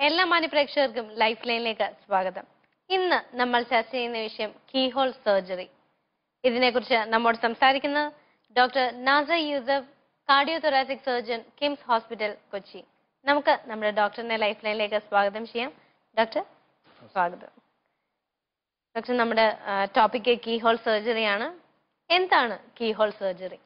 എല്ലാ മാന്യപ്രേക്ഷകർക്കും ലൈഫ് ലൈനിലേക്ക് സ്വാഗതം ഇന്ന് നമ്മൾ ചർച്ച ചെയ്യുന്ന വിഷയം കീഹോൾ സർജറി ഇതിനെക്കുറിച്ച് നമ്മോട് സംസാരിക്കുന്നത് doctor Naza Yusuf cardio thoracic surgeon KIMS hospital Kochi നമുക്ക് നമ്മുടെ ഡോക്ടറിനെ ലൈഫ് ലൈനിലേക്ക് സ്വാഗതം ചെയ്യാം ഡോക്ടർ സ്വാഗതം ഡോക്ടർ നമ്മുടെ ടോപ്പിക്ക് കീഹോൾ സർജറിയാണ് എന്താണ് കീഹോൾ സർജറി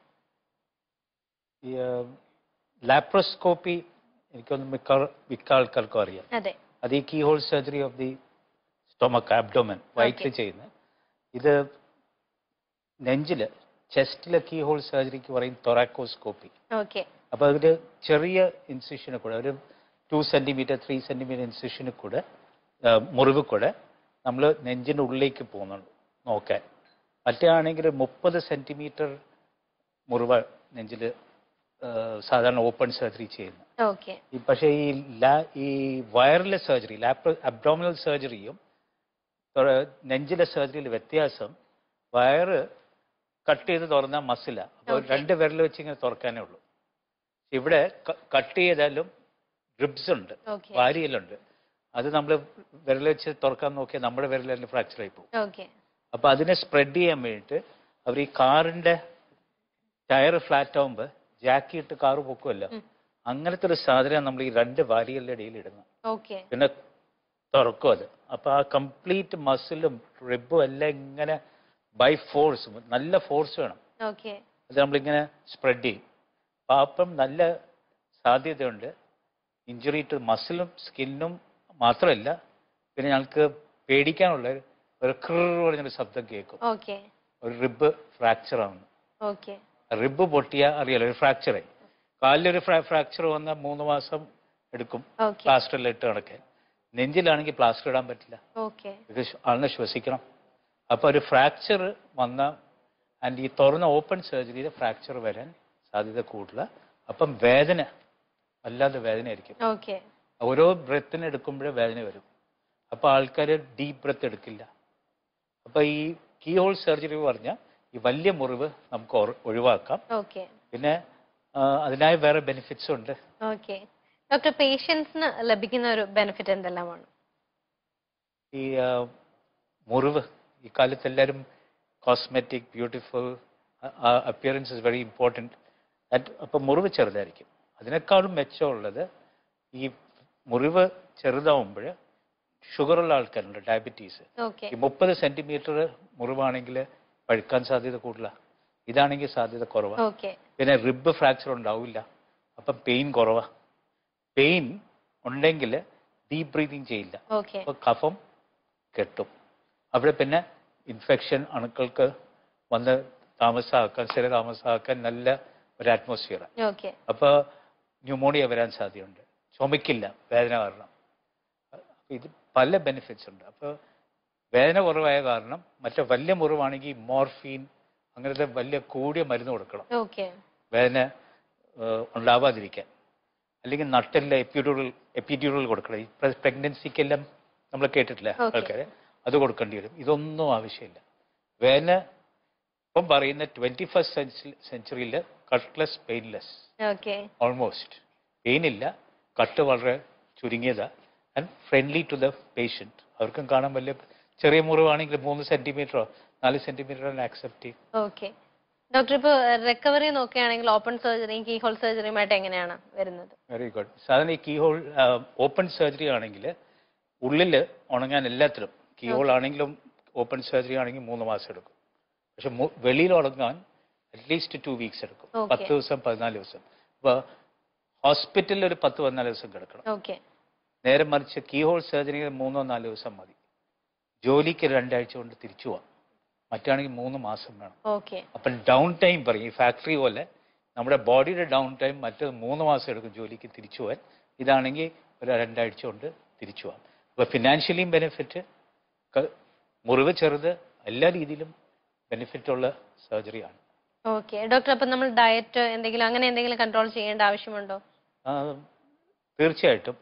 ഈ ലാപ്രോസ്കോപ്പി എനിക്കൊന്ന് മിക്ക മിക്ക ആൾക്കാർക്കും അറിയാം അതെ അത് ഈ key hole surgery of the stomach abdomen വയറ്റിൽ ചെയ്യുന്നത് ഇത് നെഞ്ചില് ചെസ്റ്റിലെ കീ ഹോൾ സർജറിക്ക് പറയും തൊറാക്കോസ്കോപ്പി ഓക്കെ അപ്പോൾ അതിൽ ചെറിയ ഇൻസിഷന് കൂടെ ഒരു ടു സെൻറ്റിമീറ്റർ ത്രീ സെൻറ്റിമീറ്റർ ഇൻസിഷന് കൂടെ ആ, മുറിവ് കൂടെ നമ്മൾ നെഞ്ചിൻ്റെ ഉള്ളിലേക്ക് പോകുന്നുണ്ട് നോക്കാൻ മറ്റേ ആണെങ്കിൽ മുപ്പത് സെൻറ്റിമീറ്റർ മുറിവ് നെഞ്ചിൽ സാധാരണ ഓപ്പൺ സർജറി ചെയ്യുന്നത് ഓക്കെ ഈ പക്ഷേ ഈ ലാ ഈ വയർലെസ് സർജറി ലാപ്രോ അബ്ഡോമിനൽ സർജറിയും നെഞ്ചിലെ സർജറിയിൽ വ്യത്യാസം വയറ് കട്ട് ചെയ്ത് തുറന്നാൽ മസില അപ്പോൾ Okay. രണ്ട് വിരൽ വെച്ച് ഇങ്ങനെ തുറക്കാനേ ഉള്ളൂ ഇവിടെ കട്ട് ചെയ്താലും റിബ്സ് ഉണ്ട് ഓക്കെ വാരിയലുണ്ട് അത് നമ്മൾ വിരൽ വെച്ച് തുറക്കാൻ നോക്കിയാൽ നമ്മുടെ വിരലിൽ ഫ്രാക്ചർ ആയി പോകും ഓക്കെ അപ്പൊ അതിനെ സ്പ്രെഡ് ചെയ്യാൻ വേണ്ടിയിട്ട് അവർ ഈ കാറിന്റെ ടയർ ഫ്ലാറ്റ് ആവുമ്പോൾ ജാക്കി ഇട്ട് കാറ് പൊക്കുമല്ലോ ഉം. അങ്ങനത്തെ ഒരു സാധനം നമ്മൾ ഈ രണ്ട് വാരികളുടെ ഇടയിൽ ഇടുന്നത് ഓക്കെ പിന്നെ തുറക്കും അത് അപ്പൊ ആ കംപ്ലീറ്റ് മസിലും റിബും എല്ലാം ഇങ്ങനെ ബൈ ഫോഴ്സ് നല്ല ഫോഴ്സ് വേണം ഓക്കെ അത് നമ്മളിങ്ങനെ സ്പ്രെഡ് ചെയ്യും അപ്പൊ അപ്പം നല്ല സാധ്യതയുണ്ട് ഇഞ്ചുറി ടു മസിലും സ്കിന്നും മാത്രമല്ല പിന്നെ ഞങ്ങൾക്ക് പേടിക്കാനുള്ള ഒരു ക്രർ പറഞ്ഞൊരു ശബ്ദം കേൾക്കും ഓക്കെ ഒരു റിബ് ഫ്രാക്ചർ ആവുന്നു ഓക്കെ റിബ് പൊട്ടിയ അറിയാലോ ഒരു ഫ്രാക്ചറായി കാലിലൊരു ഫ്രാക്ചർ വന്നാൽ മൂന്ന് മാസം എടുക്കും ഓക്കെ പ്ലാസ്റ്ററിൽ ഇട്ട് നടക്കാൻ നെഞ്ചിലാണെങ്കിൽ പ്ലാസ്റ്റർ ഇടാൻ പറ്റില്ല ഓക്കെ ഇത് ശ്വ- ആളിനെ ശ്വസിക്കണം അപ്പോൾ ഒരു ഫ്രാക്ചർ വന്ന ആൻഡ് ഈ തുറന്ന ഓപ്പൺ സർജറിയിൽ ഫ്രാക്ചർ വരാൻ സാധ്യത കൂടുതല അപ്പം വേദന വല്ലാതെ വേദനയായിരിക്കും ഓക്കെ ഓരോ ബ്രത്തിന് എടുക്കുമ്പോഴേ വേദന വരും അപ്പോൾ ആൾക്കാർ ഡീപ്പ് ബ്രത്ത് എടുക്കില്ല അപ്പോൾ ഈ കീ ഹോൾ സർജറി പറഞ്ഞാൽ ഈ വലിയ മുറിവ് നമുക്ക് ഒറ- ഒഴിവാക്കാം ഓക്കെ പിന്നെ ആ, അതിനായി വേറെ ബെനിഫിറ്റ്സും ഉണ്ട് ഓക്കെ ഡോക്ടർ പേഷ്യൻസിന് ലഭിക്കുന്ന ഒരു ബെനിഫിറ്റ് എന്തെല്ലാമാണ് ഈ ആ, മുറിവ് ഈ കാലത്ത് എല്ലാവരും cosmetic beautiful appearance is very important അപ്പം മുറിവ് ചെറുതായിരിക്കും അതിനേക്കാളും മെച്ചമുള്ളത് ഈ മുറിവ് ചെറുതാവുമ്പോൾ ഷുഗറുള്ള ആൾക്കാരുണ്ട് ഡയബറ്റീസ് ഓക്കെ ഈ മുപ്പത് സെൻറ്റിമീറ്റർ മുറിവാണെങ്കിൽ പഴുക്കാൻ സാധ്യത കൂടുതലാണ് ഇതാണെങ്കിൽ സാധ്യത കുറവാണ് ഓക്കെ പിന്നെ റിബ് ഫ്രാക്ചർ ഉണ്ടാവില്ല അപ്പം പെയിൻ കുറവാ പെയിൻ ഉണ്ടെങ്കിൽ ഡീപ് ബ്രീതിങ് ചെയ്യില്ല ഓക്കെ അപ്പോൾ കഫം കെട്ടും അവിടെ പിന്നെ ഇൻഫെക്ഷൻ അണുക്കൾക്ക് വന്ന് താമസമാക്കാൻ സ്ഥിര താമസമാക്കാൻ നല്ല ഒരു അറ്റ്മോസ്ഫിയറാണ് ഓക്കെ അപ്പോൾ ന്യൂമോണിയ വരാൻ സാധ്യതയുണ്ട് ചുമക്കില്ല വേദന കാരണം അപ്പൊ ഇത് പല ബെനിഫിറ്റ്സ് ഉണ്ട് അപ്പോൾ വേദന കുറവായ കാരണം മറ്റേ വലിയ മുറിവാണെങ്കിൽ മോർഫീൻ അങ്ങനത്തെ വലിയ കൂടിയ മരുന്ന് കൊടുക്കണം ഓക്കെ വേദന ഏഹ്, ഉണ്ടാവാതിരിക്കാൻ അല്ലെങ്കിൽ നട്ടെല്ലാം എപ്പിഡ്യൂറൽ എപ്പിഡ്യൂറൽ കൊടുക്കണം ഈ പ്രഗ്നൻസിക്കെല്ലാം നമ്മൾ കേട്ടിട്ടില്ല Okay. ആൾക്കാരെ അത് കൊടുക്കേണ്ടി വരും ഇതൊന്നും ആവശ്യമില്ല വേദന ഇപ്പം പറയുന്ന ട്വന്റി ഫസ്റ്റ് സെഞ്ചുറിയിൽ cutless painless okay almost pain ഇല്ല കട്ട് വളരെ ചുരുങ്ങിയതാ and friendly to the patient അവർക്കും കാണാൻ വലിയ ചെറിയ മുറിവാണെങ്കിൽ മൂന്ന് സെന്റിമീറ്ററോ നാല് സെന്റിമീറ്ററോ ആക്സെപ്റ്റ് ചെയ്യും ഓക്കെ ഡോക്ടർ ഇപ്പോൾ റിക്കവറി നോക്കുകയാണെങ്കിൽ ഓപ്പൺ സർജറിയും കീ ഹോൾ സർജറിയുമായിട്ട് എങ്ങനെയാണ് വരുന്നത് വെരി ഗുഡ് സാധാരണ ഈ കീ ഹോൾ ഓപ്പൺ സർജറി ആണെങ്കിൽ ഉള്ളിൽ ഉണങ്ങാൻ എല്ലാത്തിലും കീ ഹോൾ ആണെങ്കിലും ഓപ്പൺ സർജറി ആണെങ്കിൽ മൂന്ന് മാസം എടുക്കും പക്ഷെ മു- വെളിയിൽ ഉണങ്ങാൻ അറ്റ്ലീസ്റ്റ് ടു വീക്സ് എടുക്കും Okay. പത്ത് ദിവസം പതിനാല് ദിവസം അപ്പോൾ ഹോസ്പിറ്റലിൽ ഒരു പത്ത് പതിനാല് ദിവസം കിടക്കണം ഓക്കെ നേരെ മറിച്ച് കീ ഹോൾ സർജറിയിൽ മൂന്നോ നാലോ ദിവസം മതി ജോലിക്ക് രണ്ടാഴ്ച കൊണ്ട് തിരിച്ചു പോവാം മറ്റാണെങ്കിൽ മൂന്ന് മാസം വേണം ഓക്കെ അപ്പം ഡൗൺ ടൈം പറയും ഈ ഫാക്ടറി പോലെ നമ്മുടെ ബോഡിയുടെ ഡൗൺ ടൈം മറ്റത് മൂന്ന് മാസം എടുക്കും ജോലിക്ക് തിരിച്ചു പോകാൻ ഇതാണെങ്കിൽ ഒരു രണ്ടാഴ്ച കൊണ്ട് തിരിച്ചു പോകാം അപ്പോൾ ഫിനാൻഷ്യലിയും ബെനിഫിറ്റ് മുറിവ് ചെറുത് എല്ലാ രീതിയിലും ബെനിഫിറ്റ് ഉള്ള സർജറിയാണ് ഓക്കെ ഡോക്ടർ അപ്പം നമ്മൾ ഡയറ്റ് എന്തെങ്കിലും അങ്ങനെ എന്തെങ്കിലും കൺട്രോൾ ചെയ്യേണ്ട ആവശ്യമുണ്ടോ ആ, തീർച്ചയായിട്ടും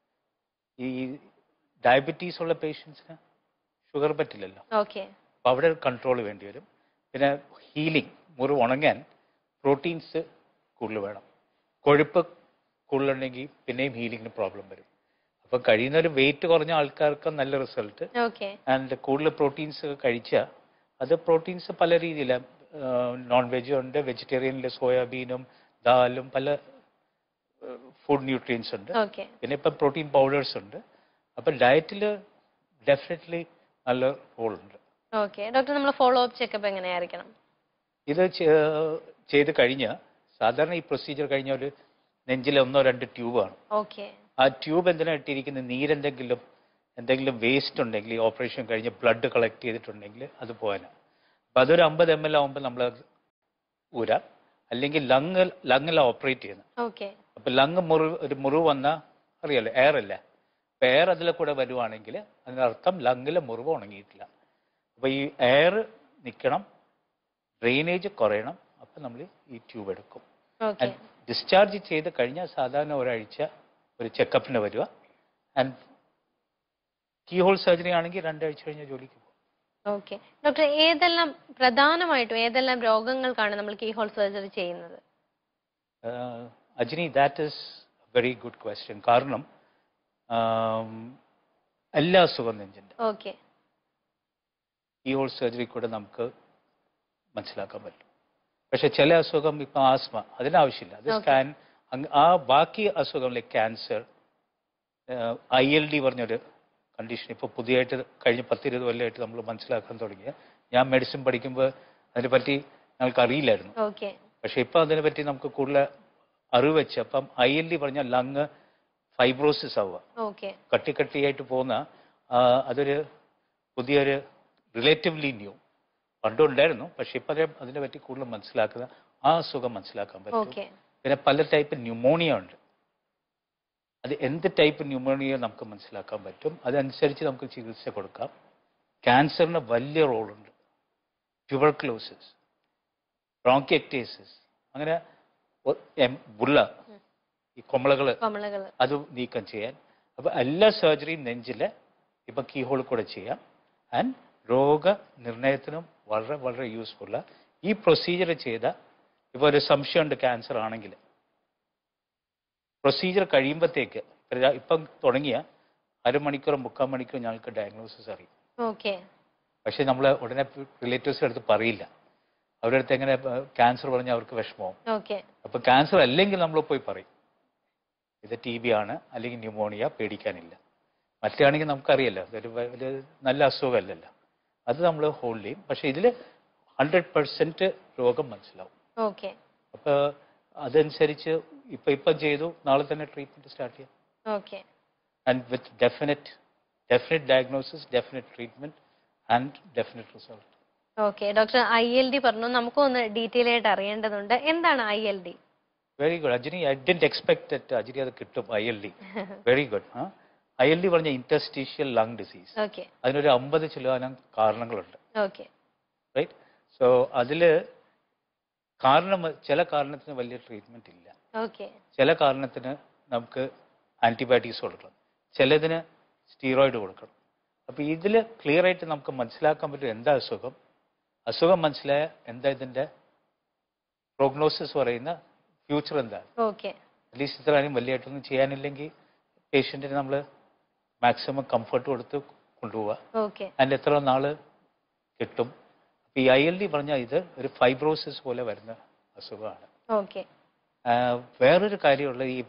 ഈ ഡയബറ്റീസ് ഉള്ള പേഷ്യൻസിന് ഷുഗർ പറ്റില്ലല്ലോ ഓക്കെ അപ്പോൾ അവിടെ കൺട്രോൾ വേണ്ടി വരും പിന്നെ ഹീലിംഗ് മുറിവ് ഉണങ്ങാൻ പ്രോട്ടീൻസ് കൂടുതൽ വേണം കൊഴുപ്പ് കൂടുതലുണ്ടെങ്കിൽ പിന്നെയും ഹീലിങ്ങിന് പ്രോബ്ലം വരും അപ്പൊ കഴിയുന്ന ഒരു വെയിറ്റ് കുറഞ്ഞ ആൾക്കാർക്ക് നല്ല റിസൾട്ട് ഓക്കെ ആൻഡ് കൂടുതൽ പ്രോട്ടീൻസ് കഴിച്ചാൽ അത് പ്രോട്ടീൻസ് പല രീതിയിലാണ് നോൺ വെജ് ഉണ്ട് വെജിറ്റേറിയനിൽ സോയാബീനും ദാലും പല ഫുഡ് ന്യൂട്രിയൻസ് ഉണ്ട് ഓക്കെ പിന്നെ ഇപ്പം പ്രോട്ടീൻ പൗഡേഴ്സ് ഉണ്ട് അപ്പം ഡയറ്റിൽ ഡെഫിനറ്റ്ലി നല്ല റോൾ ഉണ്ട് ഓക്കെ ഡോക്ടർ നമ്മൾ ഫോളോ അപ്പ് ചെക്കപ്പ് എങ്ങനെയായിരിക്കണം ഇത് ചെ- ചെയ്ത് കഴിഞ്ഞ് സാധാരണ ഈ പ്രൊസീജിയർ കഴിഞ്ഞ ഒരു നെഞ്ചിൽ ഒന്നോ രണ്ട് ട്യൂബാണ് ഓക്കെ ആ ട്യൂബ് എന്തിനാ ഇട്ടിരിക്കുന്നത് നീരെന്തെങ്കിലും എന്തെങ്കിലും വേസ്റ്റ് ഉണ്ടെങ്കിൽ ഈ ഓപ്പറേഷൻ കഴിഞ്ഞ് ബ്ലഡ് കളക്ട് ചെയ്തിട്ടുണ്ടെങ്കിൽ അത് പോകാനാണ് അപ്പം അതൊരു അമ്പത് എം എൽ ആകുമ്പോൾ നമ്മൾ ഊരാം അല്ലെങ്കിൽ ലങ് ലങ്ങിലാണ് ഓപ്പറേറ്റ് ചെയ്യുന്നത് ഓക്കെ അപ്പം ലങ് മുറിവ് ഒരു മുറിവ് വന്നാൽ അറിയാലോ എയർ അല്ല അപ്പം എയർ അതിലെ കൂടെ വരുവാണെങ്കിൽ അതിനർത്ഥം ലങ്ങിലെ മുറിവ് ഉണങ്ങിയിട്ടില്ല അപ്പോൾ ഈ എയർ നിൽക്കണം ഡ്രെയിനേജ് കുറയണം അപ്പം നമ്മൾ ഈ ട്യൂബ് എടുക്കും ഓക്കെ ഡിസ്ചാർജ് ചെയ്ത് കഴിഞ്ഞാൽ സാധാരണ ഒരാഴ്ച ഒരു ചെക്കപ്പിന് വരിക ആൻഡ് കീ ഹോൾ സർജറി ആണെങ്കിൽ രണ്ടാഴ്ച കഴിഞ്ഞ് ജോലിക്ക് പോകും ഓക്കെ ഡോക്ടർ ഏതെല്ലാം പ്രധാനമായിട്ടും ഏതെല്ലാം രോഗങ്ങൾക്കാണ് നമ്മൾ കീ ഹോൾ സർജറി ചെയ്യുന്നത് Uh, Ajini, that is a very good question. കാരണം ആം, എല്ലാ അസുഖം നെഞ്ചിൻ്റെ ഓക്കെ ഈ ഹോൾ സർജറി കൂടെ നമുക്ക് മനസ്സിലാക്കാൻ പറ്റും പക്ഷെ ചില അസുഖം ഇപ്പം ആസ്മ അതിനാവശ്യമില്ല അത് Okay. സ്കാൻ ആ ബാക്കി അസുഖം like cancer I L D പറഞ്ഞൊരു കണ്ടീഷൻ ഇപ്പോൾ പുതിയതായിട്ട് കഴിഞ്ഞ പത്തിരുപത് കൊല്ലമായിട്ട് നമ്മൾ മനസ്സിലാക്കാൻ തുടങ്ങിയ ഞാൻ മെഡിസിൻ പഠിക്കുമ്പോൾ അതിനെപ്പറ്റി ഞങ്ങൾക്ക് അറിയില്ലായിരുന്നു ഓക്കെ പക്ഷെ ഇപ്പം അതിനെപ്പറ്റി നമുക്ക് കൂടുതൽ അറിവ് വെച്ച് അപ്പം ഐ എൽ ഡി പറഞ്ഞാൽ ലങ് ഫൈബ്രോസിസ് ആവുക ഓക്കെ കട്ടി കട്ടിയായിട്ട് പോകുന്ന ആ, അതൊരു പുതിയൊരു റിലേറ്റീവ്ലി ന്യൂ പണ്ടും ഉണ്ടായിരുന്നു പക്ഷെ ഇപ്പം അത് അതിനെ പറ്റി കൂടുതൽ മനസ്സിലാക്കുന്ന ആ അസുഖം മനസ്സിലാക്കാൻ പറ്റും ഓക്കെ പിന്നെ പല ടൈപ്പ് ന്യൂമോണിയ ഉണ്ട് അത് എന്ത് ടൈപ്പ് ന്യൂമോണിയ നമുക്ക് മനസ്സിലാക്കാൻ പറ്റും അതനുസരിച്ച് നമുക്ക് ചികിത്സ കൊടുക്കാം ക്യാൻസറിന് വലിയ റോളുണ്ട് ട്യൂബർക്ലോസിസ് ബ്രോങ്കിയക്ടേസിസ് അങ്ങനെ ഒ- എം- ബുള്ള ഈ കൊമളകൾ കമളകൾ അത് നീക്കം ചെയ്യാൻ അപ്പോൾ എല്ലാ സർജറിയും നെഞ്ചിൽ ഇപ്പം കീ ഹോൾ കൂടെ ചെയ്യാം ആൻഡ് രോഗനിർണയത്തിനും വളരെ വളരെ യൂസ്ഫുള്ള ഈ പ്രൊസീജിയർ ചെയ്ത ഇപ്പോൾ ഒരു സംശയമുണ്ട് ക്യാൻസർ ആണെങ്കിൽ പ്രൊസീജിയർ കഴിയുമ്പോഴത്തേക്ക് ഇപ്പം തുടങ്ങിയ അരമണിക്കൂർ മുക്കാൽ മണിക്കൂർ ഞങ്ങൾക്ക് ഡയഗ്നോസിസ് അറിയും ഓക്കെ പക്ഷേ നമ്മൾ ഉടനെ റിലേറ്റീവ്സിൻ്റെ അടുത്ത് പറയില്ല അവരുടെ അടുത്ത് എങ്ങനെ ക്യാൻസർ പറഞ്ഞാൽ അവർക്ക് വിഷമവും ഓക്കെ അപ്പോൾ ക്യാൻസർ അല്ലെങ്കിൽ നമ്മൾ പോയി പറയും ഇത് ടി ബി ആണ് അല്ലെങ്കിൽ ന്യൂമോണിയ പേടിക്കാനില്ല മറ്റാണെങ്കിൽ നമുക്കറിയാലോ ഇതൊരു വ- ഒരു നല്ല അസുഖമല്ലല്ലോ അത് നമ്മൾ ഹോൾഡ് ചെയ്യും പക്ഷേ ഇതിൽ ഹൺഡ്രഡ് പെർസെൻറ്റ് രോഗം മനസ്സിലാവും ഓക്കെ അപ്പോൾ അതനുസരിച്ച് ഇപ്പം ഇപ്പം ചെയ്തു നാളെ തന്നെ ട്രീറ്റ്മെൻറ്റ് സ്റ്റാർട്ട് ചെയ്യാം okay and with definite definite diagnosis definite treatment and definite result okay doctor I L D പറഞ്ഞു നമുക്കും ഒന്ന് ഡീറ്റെയിൽ ആയിട്ട് അറിയേണ്ടതുണ്ട് എന്താണ് I L D very good Ajini I didn't expect that Ajini അത് കിട്ടും I L D very good I L D പറഞ്ഞ interstitial lung disease okay അതിനൊരു അമ്പത് ശതമാനം കാരണങ്ങളുണ്ട് ഓക്കെ റൈറ്റ് സോ അതിൽ കാരണം ചില കാരണത്തിന് വലിയ ട്രീറ്റ്മെൻറ്റ് ഇല്ല ഓക്കെ ചില കാരണത്തിന് നമുക്ക് ആൻറ്റിബയോട്ടിക്സ് കൊടുക്കണം ചിലതിന് സ്റ്റീറോയിഡ് കൊടുക്കണം അപ്പോൾ ഇതിൽ ക്ലിയർ ആയിട്ട് നമുക്ക് മനസ്സിലാക്കാൻ പറ്റും എന്താ അസുഖം അസുഖം മനസ്സിലായ എന്താ ഇതിൻ്റെ പ്രോഗ്നോസിസ് പറയുന്ന ഫ്യൂച്ചർ എന്താണ് ഓക്കെ അറ്റ്ലീസ്റ്റ് ഇത്ര കാര്യം വലിയതായിട്ടൊന്നും ചെയ്യാനില്ലെങ്കിൽ പേഷ്യൻറ്റിന് നമ്മൾ മാക്സിമം കംഫർട്ട് കൊടുത്ത് കൊണ്ടുപോവുക ഓക്കെ അതിൻ്റെ എത്ര നാൾ കിട്ടും അപ്പോൾ ഈ ഐ എൽ ഡി പറഞ്ഞാൽ ഇത് ഒരു ഫൈബ്രോസിസ് പോലെ വരുന്ന അസുഖമാണ് ഓക്കെ ആ, വേറൊരു കാര്യമുള്ള ഈ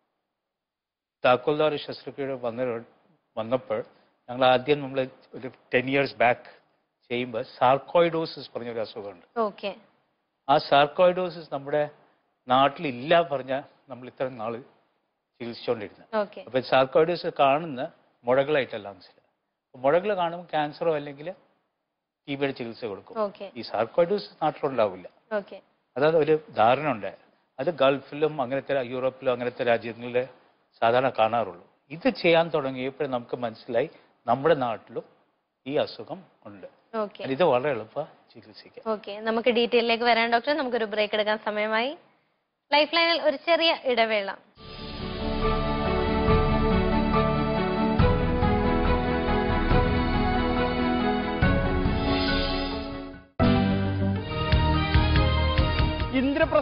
താക്കോൽദാർ ശസ്ത്രക്രിയ വന്ന വന്നപ്പോൾ ഞങ്ങൾ ആദ്യം നമ്മൾ ഒരു ടെൻ ഇയേഴ്സ് ബാക്ക് ചെയ്യുമ്പോൾ സാർക്കോയിഡോസിസ് പറഞ്ഞൊരു അസുഖമുണ്ട് ഓക്കെ ആ സാർക്കോയിഡോസിസ് നമ്മുടെ നാട്ടിലില്ല പറഞ്ഞ നമ്മൾ ഇത്ര നാൾ ചികിത്സിച്ചുകൊണ്ടിരുന്നത് ഓക്കെ അപ്പോൾ സാർക്കോയിഡോസിസ് കാണുന്ന മുഴകളായിട്ടല്ല മനസ്സിലായി മുഴകൾ കാണുമ്പോൾ ക്യാൻസറോ അല്ലെങ്കിൽ ടി ബിയുടെ ചികിത്സ കൊടുക്കും ഓക്കെ ഈ സാർക്കോയിഡോസിസ് നാട്ടിലുണ്ടാവില്ല ഓക്കെ അതാണ് ഒരു ധാരണ ഉണ്ട് അത് ഗൾഫിലും അങ്ങനത്തെ രാ- യൂറോപ്പിലും അങ്ങനത്തെ രാജ്യങ്ങളിൽ സാധാരണ കാണാറുള്ളൂ ഇത് ചെയ്യാൻ തുടങ്ങിയപ്പോൾ നമുക്ക് മനസ്സിലായി നമ്മുടെ നാട്ടിലും ഈ അസുഖം ഉണ്ട് ഓക്കെ ഇത് വളരെ എളുപ്പം ചികിത്സിക്കാം ഓക്കെ നമുക്ക് ഡീറ്റെയിലേക്ക് വരാൻ ഡോക്ടർ നമുക്കൊരു ബ്രേക്ക് എടുക്കാൻ സമയമായി ലൈഫ് ലൈനിൽ ഒരു ചെറിയ ഇടവേള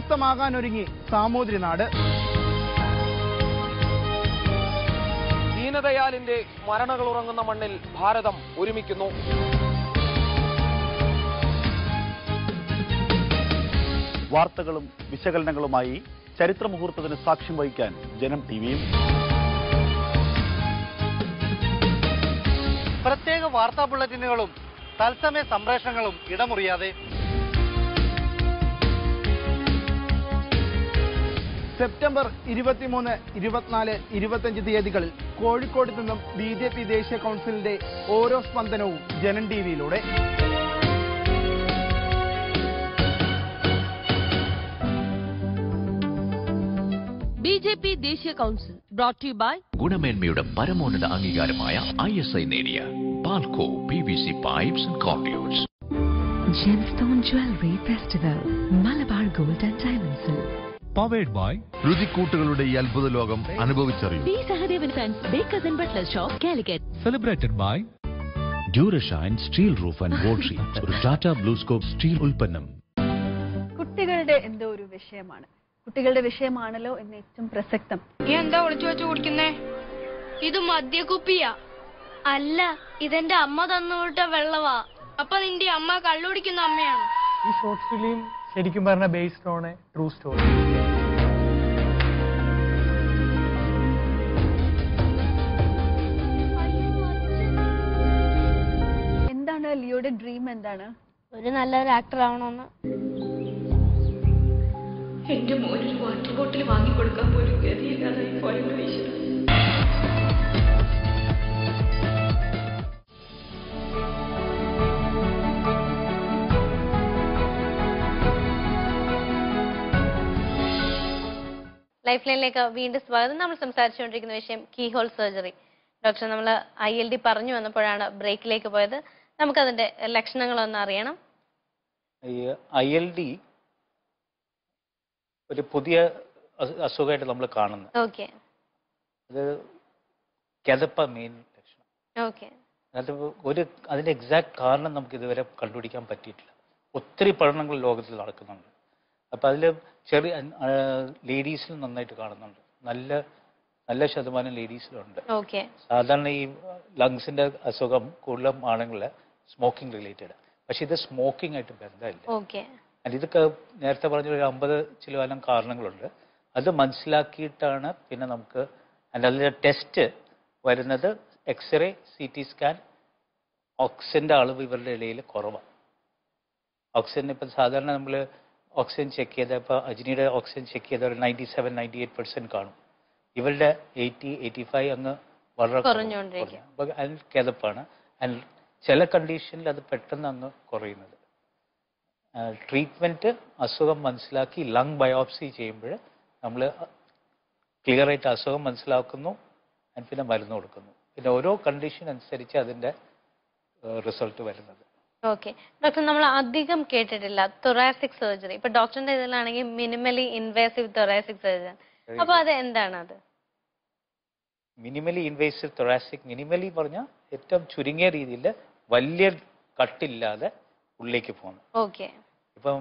ഇന്ദ്രപ്രസ്ഥമാകാനൊരുങ്ങി സാമൂതിരി നാട് ഈ ദീനദയാലിന്റെ സ്മരണകൾ ഉറങ്ങുന്ന മണ്ണിൽ ഭാരതം ഒരുമിക്കുന്നു വാർത്തകളും വിശകലനങ്ങളുമായി ചരിത്ര മുഹൂർത്തത്തിന് സാക്ഷ്യം വഹിക്കാൻ ജനം ടി വിയും പ്രത്യേക വാർത്താ ബുള്ളറ്റിനുകളും തത്സമയ സംപ്രേഷണങ്ങളും ഇടമുറിയാതെ സെപ്റ്റംബർ ഇരുപത്തിമൂന്ന് ഇരുപത്തിനാല് ഇരുപത്തഞ്ച് തീയതികളിൽ കോഴിക്കോട് നിന്നും ബി ജെ പി ദേശീയ കൗൺസിലിന്റെ ഓരോ സ്പന്ദനവും ജനൻ ടി വിയിലൂടെ ബി ജെ പി ദേശീയ കൗൺസിൽ ബ്രോട്ട് യു ബൈ ഗുണമേന്മയുടെ പരമോന്നത അംഗീകാരമായ ഐ എസ് ഐ നേടിയ Palco P V C pipes and കോർഡിയോട്സ് Gemstone Jewelry Festival, Malabar Gold and Diamonds. Powered by രുചിക്കൂട്ടുകളുടെ ഈ അത്ഭുത ലോകം അനുഭവിച്ചറിയൂ P Sahadevan fans bakers and butler shop Calicut celebrated by Durashine steel roof and wall sheet ഒരു Tata BlueScope steel ഉൽപ്പന്നം കുട്ടികളുടെ എന്തോ ഒരു വിഷയമാണ് കുട്ടികളുടെ വിഷയമാണല്ലോ എന്ന് ഏറ്റവും പ്രസക്തം നീ എന്താ ഒളിച്ചു വെച്ച് കുടിക്കുന്നേ ഇത് മദ്യക്കുപ്പിയാ അല്ല ഇതെന്റെ അമ്മ തന്നുവിട്ട വെള്ളവാ അപ്പൊ നിന്റെ അമ്മ കള്ളുടിക്കുന്ന അമ്മയാണ് ഈ ഷോർട്ട് ഫിലിം ശരിക്കും പറഞ്ഞ based on a true story എന്താണ് ലിയോയുടെ ഡ്രീം എന്താണ് ഒരു നല്ലൊരു ആക്ടർ ആവണമെന്ന് എന്റെ മോനൊരു വാട്ടർ ബോട്ടിൽ വാങ്ങിക്കൊടുക്കാൻ പോലും ഗതിയില്ലാതായി പോയല്ലോ ഈശ്വര ലൈഫ് ലൈനിലേക്ക് വീണ്ടും സ്വാഗതം നമ്മൾ സംസാരിച്ചുകൊണ്ടിരിക്കുന്ന വിഷയം കീ ഹോൾ സർജറി ഡോക്ടർ നമ്മൾ ഐ എൽ ഡി പറഞ്ഞു വന്നപ്പോഴാണ് ബ്രേക്കിലേക്ക് പോയത് നമുക്കതിന്റെ ലക്ഷണങ്ങളൊന്ന് അറിയണം ഈ ഐ എൽ ഡി ഒരു പുതിയ അസു- അസുഖമായിട്ട് നമ്മൾ കാണുന്നത് ഓക്കെ അത് കിതപ്പ മെയിൻ ലക്ഷണം ഓക്കെ അത് ഒരു അതിന്റെ എക്സാക്ട് കാരണം നമുക്ക് ഇതുവരെ കണ്ടുപിടിക്കാൻ പറ്റിയിട്ടില്ല ഒത്തിരി പഠനങ്ങൾ ലോകത്തിൽ നടക്കുന്നുണ്ട് അപ്പം അതിൽ ചെറിയ ലേഡീസിൽ നന്നായിട്ട് കാണുന്നുണ്ട് നല്ല നല്ല ശതമാനം ലേഡീസിലുണ്ട് ഓക്കെ സാധാരണ ഈ ലങ്സിന്റെ അസുഖം കൂടുതലും ആണെങ്കിൽ സ്മോക്കിംഗ് റിലേറ്റഡ് പക്ഷെ ഇത് സ്മോക്കിംഗ് ആയിട്ട് ബന്ധമില്ല ഓക്കെ And ഇതൊക്കെ നേരത്തെ പറഞ്ഞ ഒരു അമ്പത് ചിലവാനം കാരണങ്ങളുണ്ട് അത് മനസ്സിലാക്കിയിട്ടാണ് പിന്നെ നമുക്ക് and അതിന്റെ ടെസ്റ്റ് വരുന്നത് എക്സ്റേ സി ടി സ്കാൻ ഓക്സിജന്റെ അളവ് ഇവരുടെ ഇടയിൽ കുറവാണ് ഓക്സിജൻ ഇപ്പം സാധാരണ നമ്മൾ ഓക്സിജൻ ചെക്ക് ചെയ്ത ഇപ്പോൾ അജ്നിയുടെ ഓക്സിജൻ ചെക്ക് ചെയ്ത ഒരു ninety seven ninety eight percent കാണും ഇവരുടെ എയ്റ്റി എയ്റ്റി ഫൈവ് അങ്ങ് വളരെ കുറവ്. കുറഞ്ഞുകൊണ്ടിരിക്കും. കുറഞ്ഞു. അപ്പോൾ അതിൽ കിതപ്പാണ് ആൻഡ് ചില കണ്ടീഷനിൽ അത് പെട്ടെന്ന് അങ്ങ് കുറയുന്നത് ട്രീറ്റ്മെൻറ്റ് അസുഖം മനസ്സിലാക്കി ലങ് ബയോപ്സി ചെയ്യുമ്പോൾ നമ്മൾ ക്ലിയർ ആയിട്ട് അസുഖം മനസ്സിലാക്കുന്നു and പിന്നെ മരുന്ന് കൊടുക്കുന്നു പിന്നെ ഓരോ കണ്ടീഷൻ അനുസരിച്ച് അതിൻ്റെ റിസൾട്ട് വരുന്നത് ഓക്കെ ഡോക്ടർ നമ്മൾ അധികം കേട്ടിട്ടില്ല തൊറാസിക് സർജറി ഇപ്പൊ ഡോക്ടറിന്റെ ഇതിലാണെങ്കിൽ മിനിമലി ഇൻവേസീവ് തൊറാസിക് സർജറി അപ്പൊ അത് എന്താണ് അത് മിനിമലി ഇൻവേസീവ് തൊറാസിക് മിനിമലി പറഞ്ഞാൽ ഏറ്റവും ചുരുങ്ങിയ രീതിയിൽ വലിയ കട്ടില്ലാതെ ഉള്ളിലേക്ക് പോകുന്നു ഓക്കെ ഇപ്പം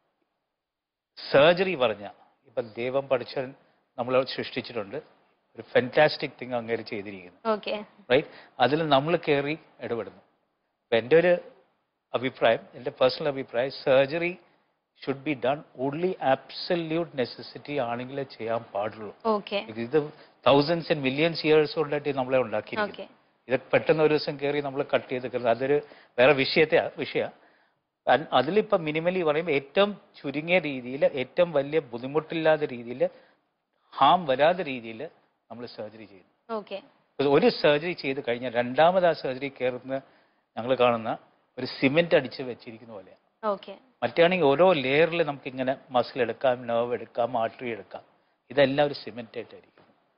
സർജറി പറഞ്ഞ ഇപ്പം ദൈവം പഠിച്ചവൻ നമ്മൾ സൃഷ്ടിച്ചിട്ടുണ്ട് ഒരു ഫെൻറ്റാസ്റ്റിക് തിങ് അങ്ങേര് ചെയ്തിരിക്കുന്നു ഓക്കെ റൈറ്റ് അതിൽ നമ്മൾ കയറി ഇടപെടുന്നു അപ്പം എൻ്റെ ഒരു അഭിപ്രായം എൻ്റെ പേഴ്സണൽ അഭിപ്രായം surgery should be done only absolute necessity ആണെങ്കിലേ ചെയ്യാൻ പാടുള്ളൂ ഓക്കെ ഇത് തൗസൻഡ്സ് ആൻഡ് മില്യൺസ് ഇയേഴ്സ് കൊണ്ടായിട്ട് നമ്മളെ ഉണ്ടാക്കിയിരിക്കുന്നത് ഓക്കെ ഇത് പെട്ടെന്ന് ഒരു ദിവസം കയറി നമ്മൾ കട്ട് ചെയ്ത് കയറുന്നത് അതൊരു വേറെ വിഷയത്തെ വിഷയ അതിലിപ്പം മിനിമലി പറയുമ്പോൾ ഏറ്റവും ചുരുങ്ങിയ രീതിയിൽ ഏറ്റവും വലിയ ബുദ്ധിമുട്ടില്ലാത്ത രീതിയിൽ ഹാം വരാത്ത രീതിയിൽ നമ്മൾ സർജറി ചെയ്യുന്നു ഓക്കെ ഇത് ഒരു സർജറി ചെയ്ത് കഴിഞ്ഞാൽ രണ്ടാമത് ആ സർജറി കയറുന്ന ഞങ്ങൾ കാണുന്ന ഒരു സിമെന്റ് അടിച്ച് വെച്ചിരിക്കുന്ന പോലെയാണ് ഓക്കെ മറ്റാണെങ്കിൽ ഓരോ ലെയറിൽ നമുക്ക് ഇങ്ങനെ മസിൽ എടുക്കാം നെർവ് എടുക്കാം ആർട്ടറി എടുക്കാം ഇതെല്ലാം ഒരു സിമെന്റ് ആയിട്ടായിരിക്കും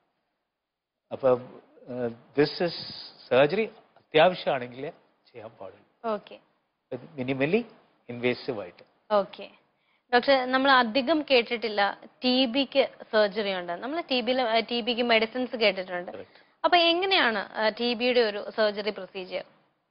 അപ്പം ദിസ് ഇസ് സർജറി അത്യാവശ്യമാണെങ്കിൽ ചെയ്യാൻ പാടുള്ളൂ ഓക്കെ മിനിമലി ഇൻവേസീവ് ആയിട്ട് ഓക്കെ ഡോക്ടർ നമ്മൾ അധികം കേട്ടിട്ടില്ല ടി ബിക്ക് സർജറി ഉണ്ട് നമ്മൾ ടി ബിയിൽ ടി ബിക്ക് മെഡിസിൻസ് കേട്ടിട്ടുണ്ട് അപ്പൊ എങ്ങനെയാണ് ടി ബിയുടെ ഒരു സർജറി പ്രൊസീജിയർ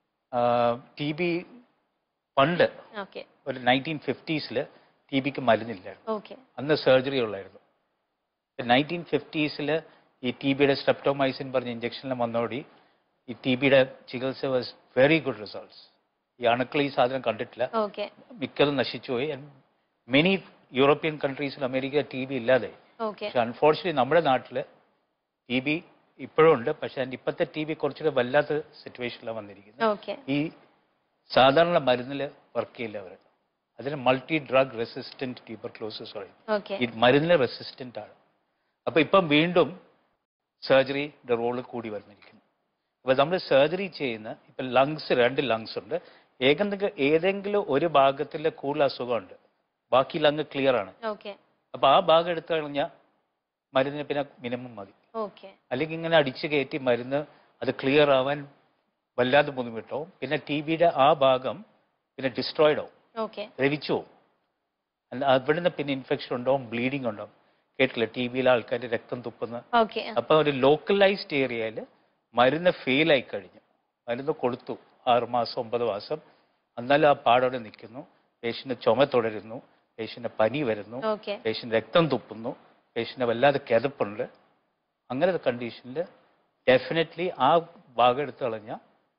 ടി ബി പണ്ട് ഓക്കെ ഒരു നയൻറ്റീൻ ഫിഫ്റ്റീസിൽ ടി ബിക്ക് മരുന്നില്ലായിരുന്നു ഓക്കെ അന്ന് സർജറി ഉള്ളായിരുന്നു നയൻറ്റീൻ ഫിഫ്റ്റീസിൽ ഈ ടി ബിയുടെ സ്ട്രെപ്റ്റോമൈസിൻ പറഞ്ഞ ഇഞ്ചക്ഷനിൽ വന്നോടി ഈ ടി ബിയുടെ ചികിത്സ വാസ് വെരി ഗുഡ് റിസൾട്ട്സ് ഈ അണുക്കൾ ഈ സാധനം കണ്ടിട്ടില്ല ഓക്കെ മിക്കതും നശിച്ചുപോയി മെനി യൂറോപ്യൻ കൺട്രീസിൽ അമേരിക്ക ടി ബി ഇല്ലാതെ ഓക്കെ പക്ഷെ അൺഫോർച്ചുനേറ്റ്ലി നമ്മുടെ നാട്ടിൽ ടി ബി ഇപ്പോഴും ഉണ്ട് പക്ഷെ അതിന്റെ ഇപ്പോഴത്തെ ടി ബി കുറച്ചുകൂടെ വല്ലാത്ത സിറ്റുവേഷനിലാണ് വന്നിരിക്കുന്നത് ഓക്കെ ഈ സാധാരണ മരുന്നിൽ വർക്ക് ചെയ്യില്ല അവർ അതിന് മൾട്ടി ഡ്രഗ് റെസിസ്റ്റന്റ് ട്യൂബർക്ലോസിസ് പറയും ഓക്കെ ഈ മരുന്നിന് റെസിസ്റ്റന്റ് ആണ് അപ്പൊ ഇപ്പം വീണ്ടും സർജറിയുടെ റോള് കൂടി വന്നിരിക്കുന്നു അപ്പൊ നമ്മൾ സർജറി ചെയ്യുന്ന ഇപ്പൊ ലങ്സ് രണ്ട് ലങ്സ് ഉണ്ട് ഏതെങ്കിലും ഏതെങ്കിലും ഒരു ഭാഗത്തിൽ കൂടുതൽ അസുഖമുണ്ട് ബാക്കി ലങ് ക്ലിയർ ആണ് ഓക്കെ അപ്പൊ ആ ഭാഗം എടുത്തു കഴിഞ്ഞാൽ മരുന്നിന് പിന്നെ മിനിമം മതി ഓക്കെ അല്ലെങ്കിൽ ഇങ്ങനെ അടിച്ചു കയറ്റി മരുന്ന് അത് ക്ലിയർ ആവാൻ വല്ലാതെ ബുദ്ധിമുട്ടാവും പിന്നെ ടി ബിയുടെ ആ ഭാഗം പിന്നെ ഡിസ്ട്രോയിഡ് ആവും ഓക്കെ ദ്രവിച്ചു പോകും അല്ല അവിടുന്ന് പിന്നെ ഇൻഫെക്ഷൻ ഉണ്ടാവും ബ്ലീഡിങ് ഉണ്ടാവും കേട്ടില്ല ടി ബിയിലെ ആൾക്കാർ രക്തം തുപ്പുന്ന ഓക്കെ അപ്പൊ ഒരു ലോക്കലൈസ്ഡ് ഏരിയയിൽ മരുന്ന് ഫെയിൽ ആയി കഴിഞ്ഞു മരുന്ന് കൊടുത്തു ആറ് മാസം ഒമ്പത് മാസം എന്നാലും ആ പാടോടെ നിൽക്കുന്നു പേഷ്യന്റ് ചുമ തുടരുന്നു പേഷ്യന്റ് പനി വരുന്നു ഓക്കെ പേഷ്യന്റ് രക്തം തുപ്പുന്നു പേഷ്യന്റ് വല്ലാതെ കിതപ്പുണ്ട് അങ്ങനത്തെ കണ്ടീഷനിൽ ഡെഫിനറ്റ്ലി ആ ഭാഗം എടുത്തു കളഞ്ഞാൽ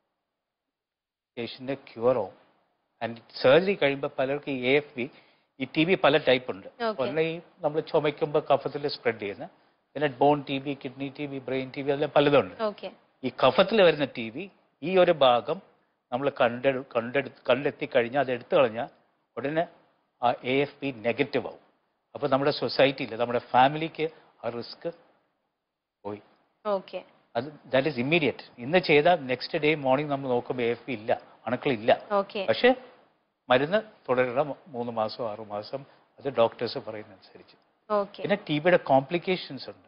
പേഷ്യന്റ് ക്യൂർ ആവും ആൻഡ് സർജറി കഴിയുമ്പോൾ പലർക്കും ഈ എ എഫ് ബി ഈ ടി ബി പല ടൈപ്പ് ഉണ്ട് Okay. ഒന്ന് ഈ നമ്മൾ ചുമയ്ക്കുമ്പോൾ കഫത്തിൽ സ്പ്രെഡ് ചെയ്യുന്ന പിന്നെ bone T B kidney T B brain T B അതെല്ലാം പലതുണ്ട് ഓക്കെ ഈ കഫത്തിൽ വരുന്ന ടി ബി ഈ ഒരു ഭാഗം നമ്മൾ കണ്ടെടു കണ്ടെടു കണ്ടെത്തി കഴിഞ്ഞാൽ അത് എടുത്തു കളഞ്ഞാൽ ഉടനെ ആ എ എഫ് ബി നെഗറ്റീവ് ആവും അപ്പോൾ നമ്മുടെ സൊസൈറ്റിയിൽ നമ്മുടെ ഫാമിലിക്ക് ആ റിസ്ക് പോയി ഓക്കെ അത് ദാറ്റ് ഇസ് ഇമ്മീഡിയറ്റ് ഇന്ന് ചെയ്താൽ നെക്സ്റ്റ് ഡേ മോർണിംഗ് നമ്മൾ നോക്കുമ്പോൾ എ എഫ് ബി ഇല്ല അണുക്കളില്ല ഓക്കെ പക്ഷേ മരുന്ന് തുടരണം മൂന്ന് മാസം ആറു മാസം അത് ഡോക്ടേഴ്സ് പറയുന്നതനുസരിച്ച് ഓക്കെ പിന്നെ ടി ബിയുടെ കോംപ്ലിക്കേഷൻസ് ഉണ്ട്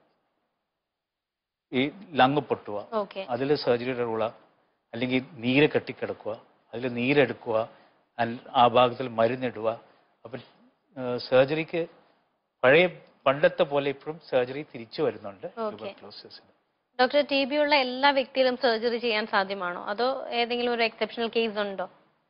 ഈ ലങ് പൊട്ടുക ഓക്കെ അതിൽ സർജറിയുടെ റൂള അല്ലെങ്കിൽ നീര് കെട്ടിക്കിടക്കുക അതിൽ നീരെടുക്കുക അൽ- ആ ഭാഗത്തിൽ മരുന്നിടുക അപ്പം സർജറിക്ക് പഴയ പണ്ടത്തെ പോലെ ഇപ്പോഴും സർജറി തിരിച്ചു വരുന്നുണ്ട് Okay. ട്യൂബർക്ലോസിന് ഡോക്ടർ ടി ബി ഉള്ള എല്ലാ വ്യക്തിയിലും സർജറി ചെയ്യാൻ സാധ്യമാണോ അതോ ഏതെങ്കിലും ഒരു എക്സെപ്ഷണൽ കേസ് ഉണ്ടോ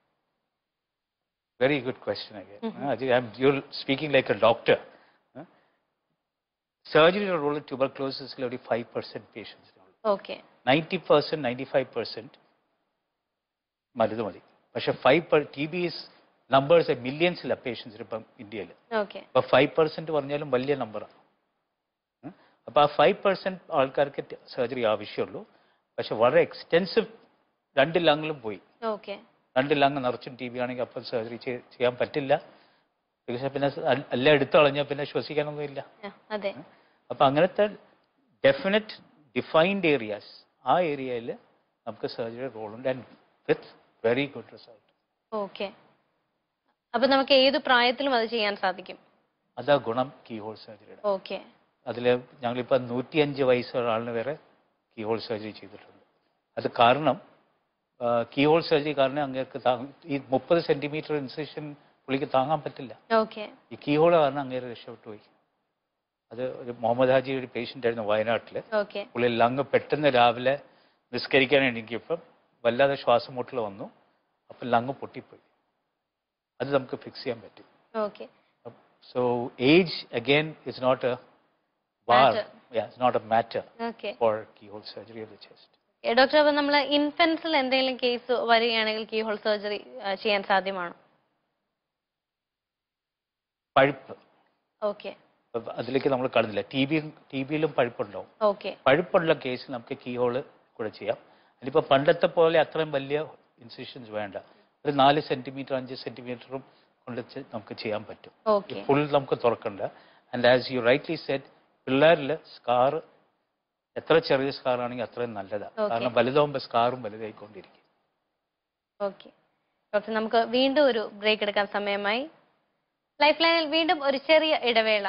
Very good question again. Mhm. Uh, Ajay, I'm, you're speaking like a doctor. Uh, surgery role in tuberculosis is only 5% patients. Okay 90%, 95% മരുന്ന് മതി പക്ഷെ five per T B is numbers മില്യൺസിലെ പേഷ്യൻസ് ഇപ്പം ഇന്ത്യയിൽ okay അപ്പൊ five percent പറഞ്ഞാലും വലിയ നമ്പറാണ് അപ്പൊ ആ ഫൈവ് പെർസെന്റ് ആൾക്കാർക്ക് സർജറി ആവശ്യമുള്ളൂ പക്ഷെ വളരെ എക്സ്റ്റെൻസീവ് രണ്ട് ലങ്ങിലും പോയി ഓക്കെ രണ്ട് ലങ് നിറച്ചും ടി ബി ആണെങ്കിൽ അപ്പം സർജറി ചെയ്യാൻ പറ്റില്ല പക്ഷെ പിന്നെ അൽ- എല്ലാം എടുത്തു കളഞ്ഞാൽ പിന്നെ ശ്വസിക്കാനൊന്നും ഇല്ല അതെ അപ്പൊ അങ്ങനത്തെ ഡെഫിനറ്റ് ഡിഫൈൻഡ് ഏരിയാസ് ആ ഏരിയയിൽ നമുക്ക് സർജറി റോളുണ്ട് and with very good result okay അപ്പൊ നമുക്ക് ഏത് പ്രായത്തിലും അത് ചെയ്യാൻ സാധിക്കും അതാ ഗുണം കീ ഹോൾ സർജറിയുടെ ഓക്കെ അതിൽ ഞങ്ങളിപ്പോൾ നൂറ്റിയഞ്ച് വയസ്സുള്ള ആളിന് വരെ കീ ഹോൾ സർജറി ചെയ്തിട്ടുണ്ട് അത് കാരണം കീ ഹോൾ സർജറി കാരണം അങ്ങേർക്ക് താങ്ങ ഈ മുപ്പത് സെന്റിമീറ്റർ ഇൻസെഷൻ പുള്ളിക്ക് താങ്ങാൻ പറ്റില്ല ഓക്കെ ഈ കീ ഹോൾ കാരണം അങ്ങേര് രക്ഷപ്പെട്ടു പോയി അത് ഒരു മുഹമ്മദ് ഹാജി ഒരു പേഷ്യൻ്റ് ആയിരുന്നു വയനാട്ടിൽ ഓക്കെ പുള്ളി ലങ് പെട്ടെന്ന് രാവിലെ നിസ്കരിക്കാൻ എണീക്കിയപ്പം വല്ലാതെ ശ്വാസം മുട്ടൽ വന്നു അപ്പം ലങ് പൊട്ടിപ്പോയി അത് നമുക്ക് ഫിക്സ് ചെയ്യാൻ പറ്റും okay so age again is not a bar Matter. It's not a matter okay for key hole surgery of the chest doctor അപ്പൊ നമ്മൾ ഇൻഫൻസിൽ എന്തെങ്കിലും കേസ് വരികയാണെങ്കിൽ കീ ഹോൾ സർജറി ചെയ്യാൻ സാധ്യമാണോ പഴുപ്പ് ഓക്കെ അപ്പൊ അതിലേക്ക് നമ്മൾ കാണുന്നില്ല ടി ബി ടി ബിയിലും പഴുപ്പുണ്ടാവും ഓക്കെ പഴുപ്പുള്ള കേസിൽ നമുക്ക് കീ ഹോള് കൂടെ ചെയ്യാം അതിലിപ്പോൾ പണ്ടത്തെ പോലെ അത്രയും വലിയ ഇൻസിഷൻസ് വേണ്ട ഒരു നാല് സെന്റിമീറ്റർ അഞ്ച് സെന്റിമീറ്ററും കൊണ്ട് ചെ- നമുക്ക് ചെയ്യാൻ പറ്റും ഓക്കെ ഫുൾ നമുക്ക് തുറക്കണ്ട and as you rightly said പിള്ളേരിൽ സ്കാർ എത്ര ചെറിയ സ്കാർ ആണെങ്കിൽ അത്രയും നല്ലതാണ് Okay. കാരണം വലുതാവുമ്പോൾ സ്കാറും വലുതായിക്കൊണ്ടിരിക്കും ഓക്കെ ഡോക്ടർ നമുക്ക് വീണ്ടും ഒരു ബ്രേക്ക് എടുക്കാൻ സമയമായി ലൈഫ് ലൈനിൽ വീണ്ടും ഒരു ചെറിയ ഇടവേള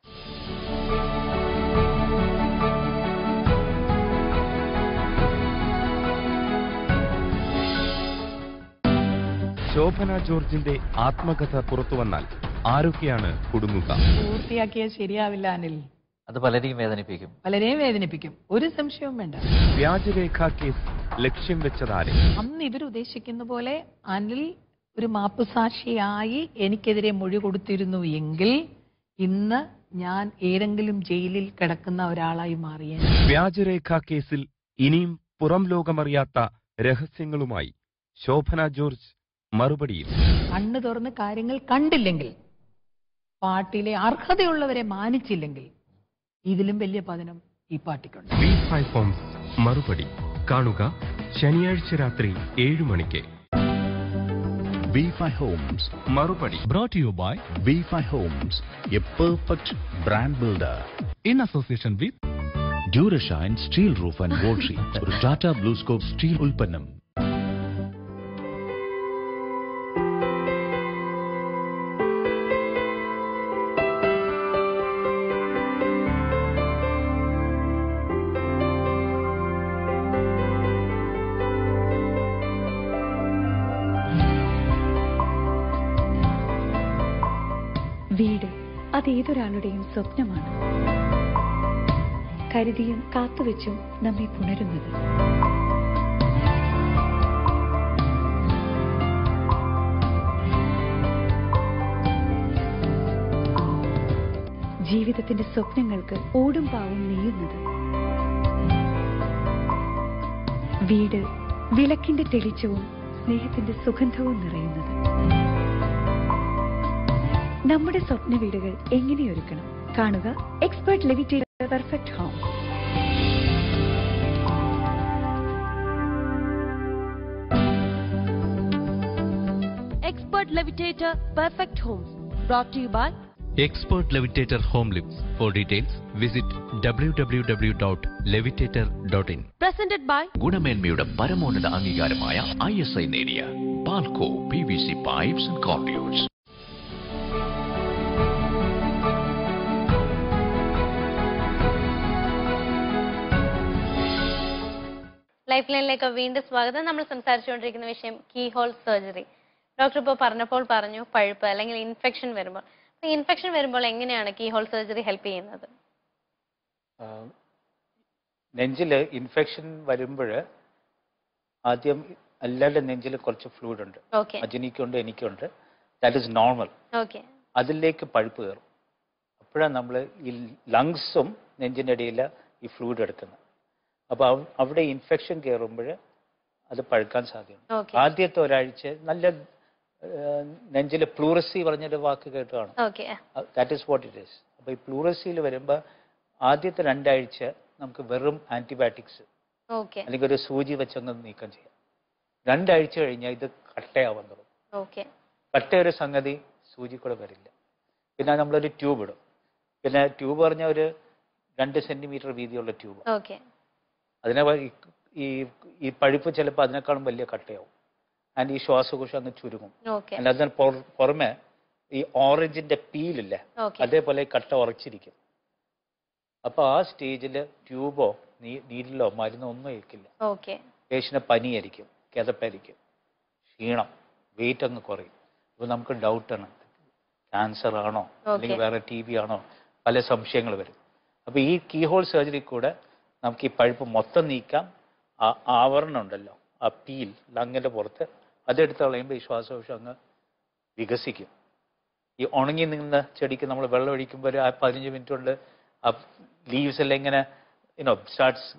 ശോഭന ജോർജിന്റെ ആത്മകഥ പുറത്തു വന്നാൽ ആരൊക്കെയാണ് കുടുങ്ങുക പൂർത്തിയാക്കിയത് ശരിയാവില്ല അനിൽ അത് പലരെയും വേദനിപ്പിക്കും പലരെയും വേദനിപ്പിക്കും ഒരു സംശയവും വേണ്ട വ്യാജരേഖാ കേസ് ലക്ഷ്യം വെച്ചതാരെ അന്ന് ഇവർ ഉദ്ദേശിക്കുന്ന പോലെ അനിൽ ഒരു മാപ്പുസാക്ഷിയായി എനിക്കെതിരെ മൊഴി കൊടുത്തിരുന്നു എങ്കിൽ ഇന്ന് ഞാൻ ഏതെങ്കിലും ജയിലിൽ കിടക്കുന്ന ഒരാളായി മാറിയ വ്യാജരേഖാ കേസിൽ ഇനിയും പുറം ലോകമറിയാത്ത രഹസ്യങ്ങളുമായി ശോഭന ജോർജ് മറുപടിയിൽ കണ്ണു തുറന്ന് കാര്യങ്ങൾ കണ്ടില്ലെങ്കിൽ പാർട്ടിയിലെ അർഹതയുള്ളവരെ മാനിച്ചില്ലെങ്കിൽ ഇതിലും വലിയ പതനം ഈ പാർട്ടിക്കുണ്ട് ബി ഫൈവ് ഫോംസ് മറുപടി കാണുക ശനിയാഴ്ച രാത്രി ഏഴു മണിക്ക് V5 Homes. മറുപടി Brought to you by V5 Homes, a perfect brand builder. in association with Durashine Steel Roof and Wall Sheet. ഒരു ടാറ്റ ബ്ലൂസ്കോപ്പ് സ്റ്റീൽ ഉൽപ്പന്നം വീട് അതേതൊരാളുടെയും സ്വപ്നമാണ് കരുതിയും കാത്തുവെച്ചും നമ്മെ പുണരുന്നത് ജീവിതത്തിന്റെ സ്വപ്നങ്ങൾക്ക് ഓടും പാവും നെയ്യുന്നത് വീട് വിളക്കിന്റെ തെളിച്ചവും സ്നേഹത്തിന്റെ സുഗന്ധവും നിറയുന്നത് നമ്മുടെ സ്വപ്ന വീടുകൾ എങ്ങനെ ഒരുക്കണം കാണുക expert limited perfect home Expert Levitator Perfect Homes. Brought to you by expert levitator home lifts for details visit W W W dot levitator dot in presented by ഗുണമേന്മയുടെ പരമോന്നത അംഗീകാരമായ ഐ എസ് ഐ നേടിയ Palco P V C pipes and കോർഡിയോസ് life ലൈനിലേക്ക് വീണ്ടും സ്വാഗതം നമ്മൾ സംസാരിച്ചുകൊണ്ടിരിക്കുന്ന വിഷയം കീ ഹോൾ സർജറി ഡോക്ടർ ഇപ്പോൾ പറഞ്ഞപ്പോൾ പറഞ്ഞു പഴുപ്പ് അല്ലെങ്കിൽ ഇൻഫെക്ഷൻ വരുമ്പോൾ ഇൻഫെക്ഷൻ വരുമ്പോൾ എങ്ങനെയാണ് കീ ഹോൾ സർജറി ഹെൽപ്പ് ചെയ്യുന്നത് നെഞ്ചിൽ ഇൻഫെക്ഷൻ വരുമ്പോൾ ആദ്യം എല്ലാവരുടെ നെഞ്ചിൽ കുറച്ച് ഫ്ലൂയിഡ് ഉണ്ട് ഓക്കെ അജനിക്കുണ്ട് എനിക്കുണ്ട് ദാറ്റ് ഇസ് നോർമൽ ഓക്കെ അതിലേക്ക് പഴുപ്പ് കയറും അപ്പോഴാണ് നമ്മൾ ഈ ലങ്സും നെഞ്ചിൻ്റെ ഇടയിൽ ഈ ഫ്ലൂയിഡ് എടുക്കുന്നത് അപ്പോൾ അവിടെ ഇൻഫെക്ഷൻ കയറുമ്പോൾ അത് പഴുക്കാൻ സാധ്യതയുണ്ട് ഓക്കെ ആദ്യത്തെ ഒരാഴ്ച നല്ല നെഞ്ചിൽ പ്ലൂറസി പറഞ്ഞൊരു വാക്ക് കേട്ട് കാണും okay that is what it is അപ്പോൾ ഈ പ്ലൂറസിയിൽ വരുമ്പോൾ ആദ്യത്തെ രണ്ടാഴ്ച നമുക്ക് വെറും ആൻറ്റിബയോട്ടിക്സ് ഓക്കെ അല്ലെങ്കിൽ ഒരു സൂചി വെച്ചങ്ങ് നീക്കം ചെയ്യാം രണ്ടാഴ്ച കഴിഞ്ഞാൽ ഇത് കട്ടയാവാൻ തുടങ്ങും ഓക്കെ കട്ട ഒരു സംഗതി സൂചി കൂടെ വരില്ല പിന്നെ നമ്മളൊരു ട്യൂബ് ഇടും പിന്നെ ട്യൂബ് പറഞ്ഞ ഒരു രണ്ട് സെന്റിമീറ്റർ വീതിയുള്ള ട്യൂബ് ഓക്കെ അതിനെ വ- ഈ- ഈ ഈ പഴുപ്പ് ചിലപ്പോൾ അതിനേക്കാളും വലിയ കട്ടയാവും ആൻഡ് ഈ ശ്വാസകോശം അങ്ങ് ചുരുങ്ങും ഓക്കെ അല്ല അതിന് പുറ- പുറമെ ഈ ഓറഞ്ചിന്റെ പീലില്ലേ ഓക്കെ അതേപോലെ ഈ കട്ട ഉറച്ചിരിക്കും അപ്പോൾ ആ സ്റ്റേജിൽ ട്യൂബോ നീ നീരിലോ മരുന്നോ ഒന്നും ഏൽക്കില്ല ഓക്കെ പേഷ്യന് പനിയായിരിക്കും കിതപ്പായിരിക്കും ക്ഷീണം വെയിറ്റ് അങ്ങ് കുറയും അപ്പോൾ നമുക്ക് ഡൗട്ടാണ് ക്യാൻസർ ആണോ അല്ലെങ്കിൽ Okay. വേറെ ടി ബി ആണോ പല സംശയങ്ങൾ വരും അപ്പോൾ ഈ കീഹോൾ സർജറി കൂടെ നമുക്ക് ഈ പഴുപ്പ് മൊത്തം നീക്കാം ആ ആവരണം ഉണ്ടല്ലോ ആ പീൽ ലങ്ങിൻ്റെ പുറത്ത് അതെടുത്ത് കളയുമ്പോൾ ഈ ശ്വാസകോശം അങ്ങ് വികസിക്കും ഈ ഉണങ്ങി നിന്ന ചെടിക്ക് നമ്മൾ വെള്ളം ഒഴിക്കുമ്പോൾ ഒരു ആ പതിനഞ്ച് മിനിറ്റ് കൊണ്ട് ആ ലീവ്സ് എല്ലാം ഇങ്ങനെ you know starts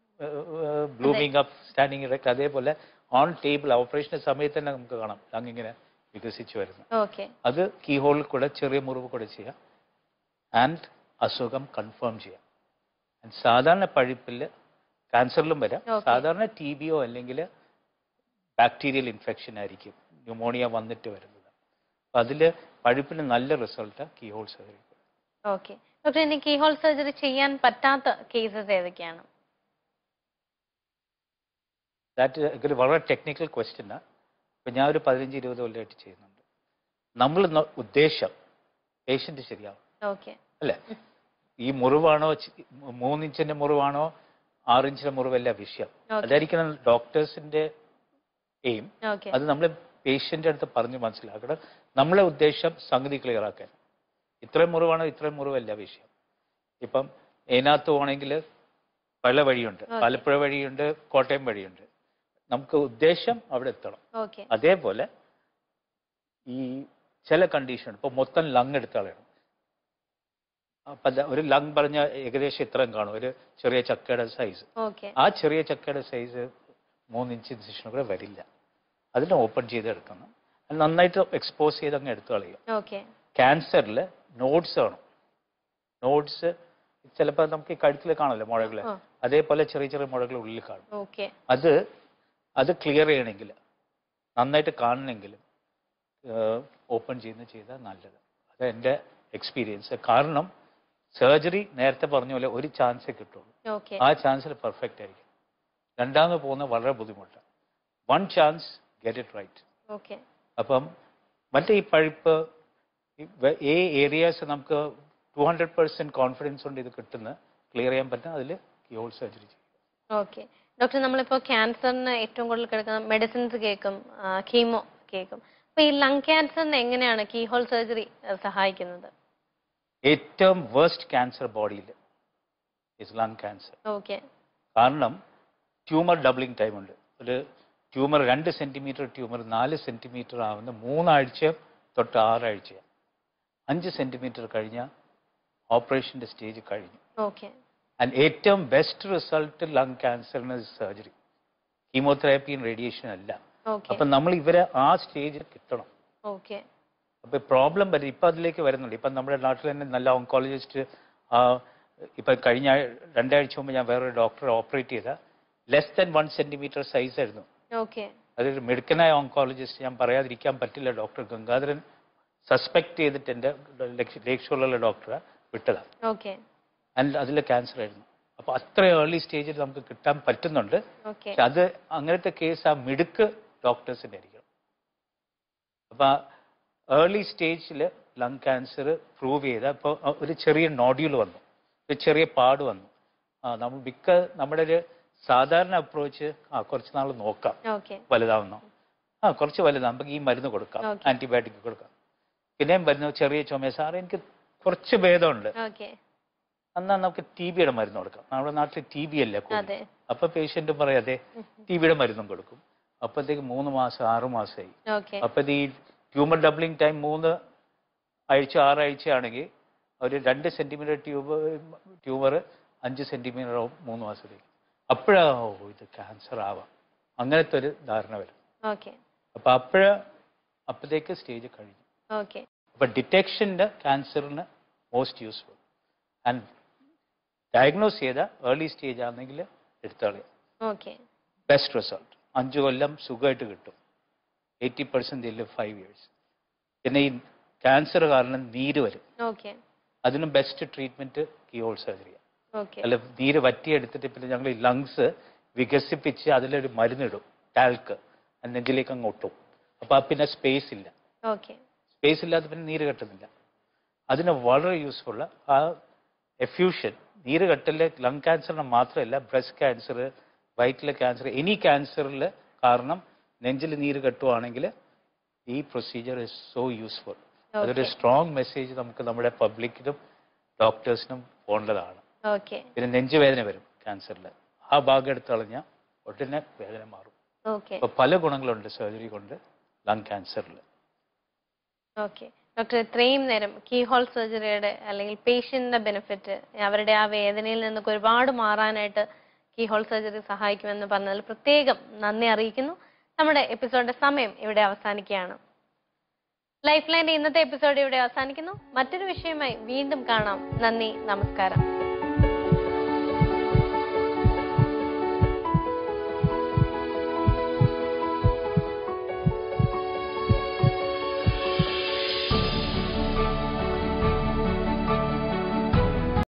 blooming up standing erect അതേപോലെ ഓൺ ടേബിൾ ഓപ്പറേഷൻ്റെ സമയത്ത് തന്നെ നമുക്ക് കാണാം ലങ് ഇങ്ങനെ വികസിച്ച് വരുന്നത് ഓക്കെ അത് കീ ഹോളിൽ കൂടെ ചെറിയ മുറിവ് കൂടെ ചെയ്യാം ആൻഡ് അസുഖം കൺഫേം ചെയ്യാം And സാധാരണ പഴുപ്പിൽ ക്യാൻസറിലും വരാം Okay. സാധാരണ ടി ബിയോ അല്ലെങ്കിൽ ബാക്ടീരിയൽ ഇൻഫെക്ഷൻ ആയിരിക്കും ന്യൂമോണിയ വന്നിട്ട് വരുന്നത് അപ്പം അതിൽ പഴുപ്പിന് നല്ല result key hole surgery okay doctor ഇനി കീ ഹോൾ സർജറി ചെയ്യാൻ പറ്റാത്ത കേസസ് ഏതൊക്കെയാണ് ദാറ്റ് ഒരു വളരെ ടെക്നിക്കൽ ക്വസ്റ്റ്യനാണ് ഇപ്പം ഞാൻ ഒരു പതിനഞ്ച് ഇരുപത് കൊല്ലമായിട്ട് ചെയ്യുന്നുണ്ട് നമ്മൾ ന- ഉദ്ദേശം പേഷ്യൻ്റ് ശരിയാവും ഓക്കെ അല്ലേ ഈ മുറിവാണോ ചി- മൂന്നിഞ്ചിന്റെ മുറിവാണോ ആറിഞ്ചിന്റെ മുറിവല്ല വിഷയം Okay. അതായിരിക്കണം ഡോക്ടേഴ്സിന്റെ എയിം ഓക്കെ അത് നമ്മൾ പേഷ്യന്റെ അടുത്ത് പറഞ്ഞ് മനസ്സിലാക്കണം നമ്മളെ ഉദ്ദേശം സംഗതി ക്ലിയർ ആക്കാൻ ഇത്രയും മുറിവാണോ ഇത്രയും മുറിവല്ല വിഷയം ഇപ്പം ഏനാത്ത് പോകണമെങ്കിൽ പല വഴിയുണ്ട് Okay. ആലപ്പുഴ വഴിയുണ്ട് കോട്ടയം വഴിയുണ്ട് നമുക്ക് ഉദ്ദേശം അവിടെ എത്തണം ഓക്കെ അതേപോലെ ഈ ചില കണ്ടീഷൻ ഇപ്പോൾ മൊത്തം ലങ് എടുത്ത് കളയണം അപ്പം അത് ഒരു ലങ് പറഞ്ഞ ഏകദേശം ഇത്രയും കാണും ഒരു ചെറിയ ചക്കയുടെ സൈസ് ഓക്കെ ആ ചെറിയ ചക്കയുടെ സൈസ് മൂന്ന് ഇഞ്ച് ഇൻസിഷൻ കൂടെ വരില്ല അതിനെ ഓപ്പൺ ചെയ്ത് എടുക്കണം അത് നന്നായിട്ട് എക്സ്പോസ് ചെയ്ത് അങ്ങ് എടുത്തു കളയുക ഓക്കെ ക്യാൻസറിൽ നോഡ്സ് കാണും നോഡ്സ് ചിലപ്പോൾ നമുക്ക് ഈ കഴുത്തിൽ കാണുമല്ലോ മുഴകൾ ആ. അതേപോലെ ചെറിയ ചെറിയ മുഴകൾ ഉള്ളിൽ കാണും ഓക്കെ അത് അത് ക്ലിയർ ചെയ്യണമെങ്കിൽ നന്നായിട്ട് കാണണമെങ്കിലും ഓപ്പൺ ചെയ്യുന്ന ചെയ്താൽ നല്ലത് അത് എൻ്റെ എക്സ്പീരിയൻസ് കാരണം സർജറി നേരത്തെ പറഞ്ഞ പോലെ ഒരു ചാൻസേ കിട്ടുള്ളൂ ഓക്കെ ആ ചാൻസിൽ പെർഫെക്റ്റ് ആയിരിക്കും രണ്ടാമത് പോകുന്നത് വളരെ ബുദ്ധിമുട്ടാണ് one chance get it right okay അപ്പം മറ്റേ ഈ പഴുപ്പ് ഈ വെ- ഈ ഏരിയാസ് നമുക്ക് ടു ഹൺഡ്രഡ് പെർസെൻറ്റ് കോൺഫിഡൻസ് കൊണ്ട് ഇത് കിട്ടുന്ന ക്ലിയർ ചെയ്യാൻ പറ്റും അതിൽ കീഹോൾ സർജറി ചെയ്യും ഓക്കെ ഡോക്ടർ നമ്മളിപ്പോൾ ക്യാൻസറിന് ഏറ്റവും കൂടുതൽ കിടക്കുന്ന മെഡിസിൻസ് കേൾക്കും കീമോ കേൾക്കും അപ്പൊ ഈ ലങ് ക്യാൻസറിന് എങ്ങനെയാണ് കീഹോൾ സർജറി സഹായിക്കുന്നത് ഏറ്റവും വേർസ്റ്റ് ക്യാൻസർ ബോഡിയിൽ ഇസ് ലങ് ക്യാൻസർ ഓക്കെ കാരണം ട്യൂമർ ഡബിളിംഗ് ടൈം ഉണ്ട് ഒരു ട്യൂമർ രണ്ട് സെൻറ്റിമീറ്റർ ട്യൂമർ നാല് സെൻറ്റിമീറ്റർ ആവുന്ന മൂന്നാഴ്ച തൊട്ട് ആറാഴ്ച അഞ്ച് സെൻറ്റിമീറ്റർ കഴിഞ്ഞാൽ ഓപ്പറേഷൻ്റെ സ്റ്റേജ് കഴിഞ്ഞു ഓക്കെ ആൻഡ് ഏറ്റവും ബെസ്റ്റ് റിസൾട്ട് ലങ് ക്യാൻസറിന് സർജറി കീമോതെറാപ്പിയും റേഡിയേഷൻ അല്ല ഓക്കെ അപ്പം നമ്മൾ ഇവരെ ആ സ്റ്റേജിൽ കിട്ടണം ഓക്കെ അപ്പോൾ പ്രോബ്ലം വരും ഇപ്പം അതിലേക്ക് വരുന്നുണ്ട് ഇപ്പം നമ്മുടെ നാട്ടിൽ തന്നെ നല്ല ഓങ്കോളജിസ്റ്റ് ഇപ്പം കഴിഞ്ഞ ആഴ്- രണ്ടാഴ്ച മുമ്പ് ഞാൻ വേറൊരു ഡോക്ടറെ ഓപ്പറേറ്റ് ചെയ്ത less than one centimetre size ആയിരുന്നു ഓക്കെ അതൊരു മെഡിക്കനായ ഓങ്കോളജിസ്റ്റ് ഞാൻ പറയാതിരിക്കാൻ പറ്റില്ല ഡോക്ടർ ഗംഗാധരൻ സസ്പെക്ട് ചെയ്തിട്ട് എൻ്റെ ലേക്ഷോറുള്ള ഡോക്ടറെ വിട്ടതാണ് ഓക്കെ ആൻഡ് അതിൽ ക്യാൻസർ ആയിരുന്നു അപ്പോൾ അത്ര ഏർലി സ്റ്റേജിൽ നമുക്ക് കിട്ടാൻ പറ്റുന്നുണ്ട് ഓക്കെ പക്ഷെ അത് അങ്ങനത്തെ കേസ് ആ മിടുക്ക് ഡോക്ടേഴ്സിൻ്റെ ആയിരിക്കണം അപ്പോൾ ഏർലി സ്റ്റേജിൽ ലങ് ക്യാൻസർ പ്രൂവ് ചെയ്ത ഇപ്പോൾ ഒരു ചെറിയ നോഡ്യൂൾ വന്നു ഒരു ചെറിയ പാട് വന്നു ആ നമ്മൾ മിക്ക നമ്മുടെ ഒരു സാധാരണ അപ്രോച്ച് ആ കുറച്ച് നാൾ നോക്കാം ഓക്കെ വലുതാവുന്നു ആ കുറച്ച് വലുതാവും നമുക്ക് ഈ മരുന്ന് കൊടുക്കാം Okay. ആന്റിബയോട്ടിക് കൊടുക്കാം പിന്നെയും വരുന്നു ചെറിയ ചുമ സാറേ എനിക്ക് കുറച്ച് ഭേദമുണ്ട് ഓക്കെ എന്നാ നമുക്ക് ടി ബിയുടെ മരുന്ന് കൊടുക്കാം നമ്മുടെ നാട്ടിൽ ടി ബി അല്ലേ കൂടുതൽ. അതെ അപ്പൊ പേഷ്യന്റ് പറയും അതെ ടി ബിയുടെ മരുന്നും കൊടുക്കും അപ്പോഴത്തേക്ക് മൂന്ന് മാസം ആറ് മാസമായി ഓക്കെ അപ്പൊ ഇത് ഈ ട്യൂമർ ഡബിളിംഗ് ടൈം മൂന്ന് ആഴ്ച ആറാഴ്ചയാണെങ്കിൽ ഒരു രണ്ട് സെന്റിമീറ്റർ ട്യൂബ് ട്യൂമർ അഞ്ച് സെന്റിമീറ്റർ ആവും മൂന്ന് മാസത്തേക്ക് അപ്പോഴാ ഓ ഇത് ക്യാൻസർ ആവാം അങ്ങനത്തെ ഒരു ധാരണ വരും ഓക്കെ അപ്പൊ അപ്പോഴ അപ്പോഴത്തേക്ക് സ്റ്റേജ് കഴിഞ്ഞു ഓക്കെ അപ്പൊ ഡിറ്റക്ഷൻ്റെ ക്യാൻസറിന് മോസ്റ്റ് യൂസ്ഫുൾ ആൻഡ് ഡയഗ്നോസ് ചെയ്ത ഏർലി സ്റ്റേജ് ആണെങ്കിൽ എടുത്തോളിയാം ഓക്കെ ബെസ്റ്റ് റിസൾട്ട് അഞ്ച് കൊല്ലം സുഖമായിട്ട് കിട്ടും എയ്റ്റി പെർസെൻറ്റ് ഇല്ല ഫൈവ് ഇയേഴ്സ് പിന്നെ ഈ ക്യാൻസർ കാരണം നീര് വരും ഓക്കെ അതിനും ബെസ്റ്റ് ട്രീറ്റ്മെൻറ്റ് കീഹോൾ സർജറിയാണ് ഓക്കെ അല്ല നീര് വറ്റിയെടുത്തിട്ട് പിന്നെ ഞങ്ങൾ ഈ ലങ്സ് വികസിപ്പിച്ച് അതിലൊരു മരുന്നിടും ടാൽക്ക് നെഞ്ചിലേക്ക് അങ്ങ് ഒട്ടും അപ്പോൾ പിന്നെ സ്പേസ് ഇല്ല ഓക്കെ സ്പേസ് ഇല്ലാതെ പിന്നെ നീര് കെട്ടുന്നില്ല അതിന് വളരെ യൂസ്ഫുള്ള ആ എഫ്യൂഷൻ നീര് കെട്ടല് ലങ് ക്യാൻസറിന് മാത്രമല്ല ബ്രസ്റ്റ് ക്യാൻസർ വയറ്റിലെ ക്യാൻസർ എനി ക്യാൻസറിൽ കാരണം നെഞ്ചിൽ നീര് കെട്ടുവാണെങ്കിൽ ഈ പ്രൊസീജിയർ ഇസ് സോ യൂസ്ഫുൾ അതൊരു Okay. സ്ട്രോങ് മെസ്സേജ് നമുക്ക് നമ്മുടെ പബ്ലിക്കിനും ഡോക്ടേഴ്സിനും പോകേണ്ടതാണ് ഓക്കെ പിന്നെ നെഞ്ചുവേദന വരും ക്യാൻസറിൽ ആ ഭാഗം എടുത്ത് കളഞ്ഞാൽ ഉടനെ വേദന മാറും ഓക്കെ അപ്പോൾ പല ഗുണങ്ങളുണ്ട് സർജറി കൊണ്ട് ലങ് ക്യാൻസറിൽ ഓക്കെ ഡോക്ടർ ഇത്രയും നേരം കീഹോൾ സർജറിയുടെ അല്ലെങ്കിൽ പേഷ്യന്റിന്റെ ബെനിഫിറ്റ് അവരുടെ ആ വേദനയിൽ നിന്നൊക്കെ ഒരുപാട് മാറാനായിട്ട് കീഹോൾ സർജറി സഹായിക്കുമെന്ന് പറഞ്ഞതിൽ പ്രത്യേകം നന്ദി അറിയിക്കുന്നു നമ്മുടെ എപ്പിസോഡിന്റെ സമയം ഇവിടെ അവസാനിക്കുകയാണ് ലൈഫ് ലൈൻ്റെ ഇന്നത്തെ എപ്പിസോഡ് ഇവിടെ അവസാനിക്കുന്നു മറ്റൊരു വിഷയമായി വീണ്ടും കാണാം നന്ദി നമസ്കാരം